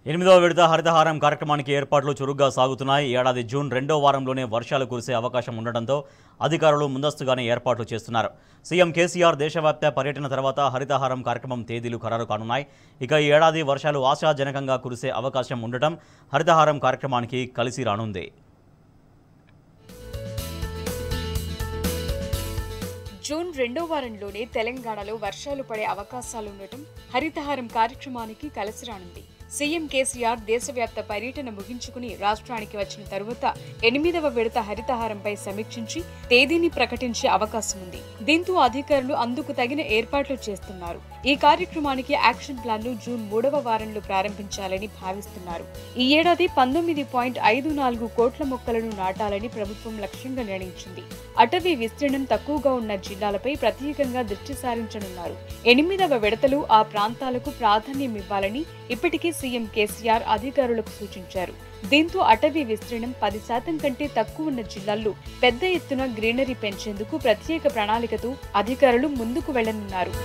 ఎనిమిదవ విడత హరితహారం కార్యక్రమానికి ఏర్పాట్లు చురుగ్గా సాగుతున్నాయి ఈ ఏడాది జూన్ రెండో వారంలోనే వర్షాలు కురిసే అవకాశం ఉండటంతో అధికారులు ముందస్తుగానే ఏర్పాట్లు చేస్తున్నారు సీఎం కేసీఆర్ దేశవ్యాప్త పర్యటన తర్వాత హరితహారం కార్యక్రమం తేదీలు ఖరారు కానున్నాయి ఇక ఈ ఏడాది వర్షాలు ఆశాజనకంగా కురిసే అవకాశం ఉండటం హరితహారం కార్యక్రమానికి కలిసి రానుంది జూన్ రెండో వారంలోనే తెలంగాణలో వర్షాలు పడే అవకాశాలుండటం హరితహారం కార్యక్రమానికి కలిసి రానుంది సీఎం కేసీఆర్ దేశవ్యాప్త పర్యటన ముగించుకుని రాష్ట్రానికి వచ్చిన తరువాత ఎనిమిదవ విడత హరితహారంపై సమీక్షించి తేదీని ప్రకటించే అవకాశం ఉంది దీంతో అధికారులు అందుకు తగిన ఏర్పాట్లు చేస్తున్నారు ఈ కార్యక్రమానికి యాక్షన్ ప్లాన్ ను జూన్ మూడవ వారంలో ప్రారంభించాలని భావిస్తున్నారు ఈ ఏడాది పంతొమ్మిది పాయింట్ ఐదు నాలుగు కోట్ల మొక్కలను నాటాలని ప్రభుత్వం లక్ష్యంగా నిర్ణయించింది అటవీ విస్తీర్ణం తక్కువగా ఉన్న జిల్లాలపై ప్రత్యేకంగా దృష్టి సారించనున్నారు ఎనిమిదవ విడతలు ఆ ప్రాంతాలకు ప్రాధాన్యం ఇవ్వాలని ఇప్పటికే సీఎం కేసీఆర్ అధికారులకు సూచించారు దీంతో అటవీ విస్తీర్ణం పది శాతం కంటే తక్కువ ఉన్న జిల్లాల్లో పెద్ద ఎత్తున గ్రీనరీ పెంచేందుకు ప్రత్యేక ప్రణాళికతో అధికారులు ముందుకు వెళ్లనున్నారు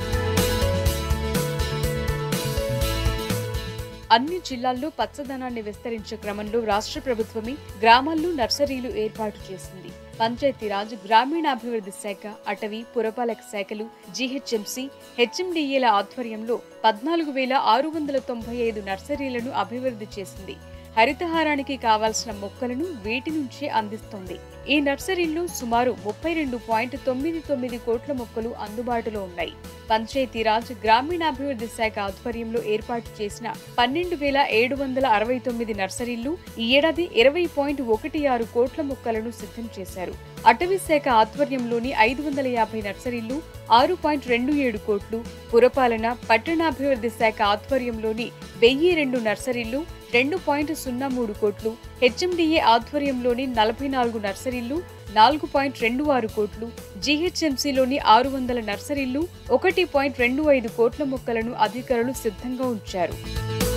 అన్ని జిల్లాల్లో పచ్చదనాన్ని విస్తరించే క్రమంలో రాష్ట్ర ప్రభుత్వమే గ్రామాల్లో నర్సరీలు ఏర్పాటు చేసింది పంచాయతీరాజ్ గ్రామీణాభివృద్ధి శాఖ అటవీ పురపాలక శాఖలు జీహెచ్ఎంసీ హెచ్ఎండిఏల ఆధ్వర్యంలో పద్నాలుగు వేల ఆరు వందల తొంభై ఐదు నర్సరీలను అభివృద్ధి చేసింది హరితహారానికి కావాల్సిన మొక్కలను వీటి నుంచే అందిస్తోంది ఈ నర్సరీల్లో సుమారు ముప్పై రెండు పాయింట్ తొమ్మిది తొమ్మిది కోట్ల మొక్కలు అందుబాటులో ఉన్నాయి పంచాయతీరాజ్ గ్రామీణాభివృద్ధి శాఖ ఆధ్వర్యంలో ఏర్పాటు చేసిన పన్నెండు వేల ఏడు వందల అరవై తొమ్మిది నర్సరీలు ఈ ఏడాది ఇరవై పాయింట్ ఒకటి ఆరు కోట్ల మొక్కలను సిద్ధం చేశారు అటవీ శాఖ ఆధ్వర్యంలోని ఐదు వందల యాభై నర్సరీలు ఆరు పాయింట్ రెండు ఏడు కోట్లు పురపాలన పట్టణాభివృద్ధి శాఖ ఆధ్వర్యంలోని వెయ్యి రెండు నర్సరీలు రెండు పాయింట్ సున్నా మూడు కోట్లు హెచ్ఎండిఏ ఆధ్వర్యంలోని నలభై నాలుగు నర్సరీలు నాలుగు పాయింట్ రెండు ఆరు కోట్లు జీహెచ్ఎంసీలోని ఆరు వందల నర్సరీలు ఒకటి పాయింట్ రెండు ఐదు కోట్ల మొక్కలను అధికారులు సిద్ధంగా ఉంచారు